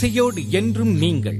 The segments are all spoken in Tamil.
இசையோடு என்றும் நீங்கள்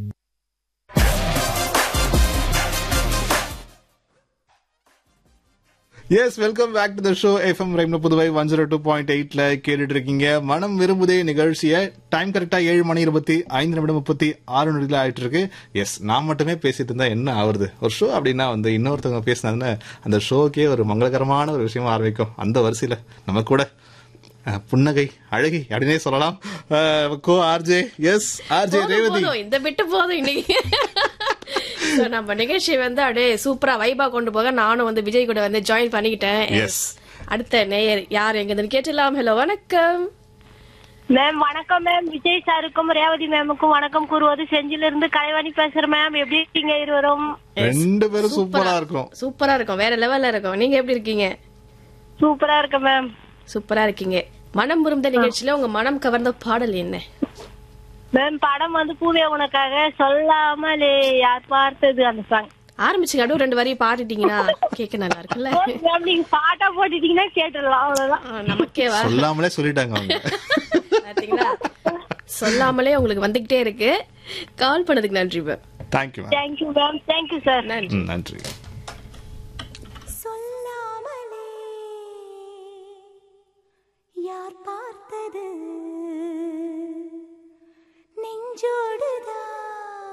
yes welcome back to the show FM ரைம்ல Puduvai one zero two point எயிட்ல கேட்டுட்டு இருக்கீங்க மனம் விரும்புதே நிகழ்ச்சியை டைம் கரெக்டா ஏழு மணி இருபத்தி ஐந்து நிமிடம் முப்பத்தி ஆறு நொடியில் ஆயிட்டு இருக்கு எஸ் நான் மட்டுமே பேசிட்டு இருந்தா என்ன ஆகுறது ஒரு ஷோ அப்படின்னா வந்து இன்னொருத்தவங்க பேசினாங்கன்னா அந்த ஷோக்கே ஒரு மங்களகரமான ஒரு விஷயமா ஆரம்பிக்கும் அந்த வரிசையில நம்ம கூட அஹ், புன்னகை அழகி அப்படின்னே சொல்லலாம் அஹ், கோ ஆர்ஜே எஸ் ஆர்ஜே போதும், ரேவதி போதும் இந்த விட்டு போதும் இன்னைக்கு So, நம்ம நிகழ்ச்சி வந்து அப்படியே சூப்பரா வைபா கொண்டு போக நானும் வந்து விஜய் கூட வந்து ஜாயின் பண்ணிக்கிட்டேன் Yes. அடுத்த நேயர் யார் எங்கன்னு கேட்டலாம் ஹலோ வணக்கம் மேம் வணக்கம் மேம் விஜய் சாருக்கும் ரேவதி மேமுக்கும் வணக்கம் கூறுவது செஞ்சில இருந்து கலைவாணி பேசுறேன் மேம் எப்படி இருக்கீங்க இருவரும் ரெண்டு பேரும் சூப்பரா இருக்கும் சூப்பரா இருக்கும் வேற லெவல்ல இருக்கும் நீங்க எப்படி இருக்கீங்க சூப்பரா இருக்கு மேம் சூப்பரா இருக்கீங்க மனம் விரும்ப நிகழ்ச்சியில உங்க மனம் கவர்ந்த பாடல் என்ன மேம் படம் வந்து பூவே உனக்காக சொல்லாமலே யார் பார்த்தது அந்த சாங் ஆரம்பிச்சுங்க அப்படியே ரெண்டு வரி பாடிட்டீங்கன்னா கேட்க நல்லா இருக்குல்ல மேம் நீங்க பாட்டா போட்டுட்டீங்கன்னா கேட்டுடலாம் அவ்வளவுதான் ஆ, நமக்கே வா சொல்லாமலே சொல்லிட்டாங்க அவங்க பாத்தீங்களா சொல்லாமலே உங்களுக்கு வந்துகிட்டே இருக்கு கால் பண்ணதுக்கு நன்றி ma'am thank you ma'am thank you ma'am thank you sir நன்றி ம், நன்றி சொல்லாமலே யார் பார்த்தது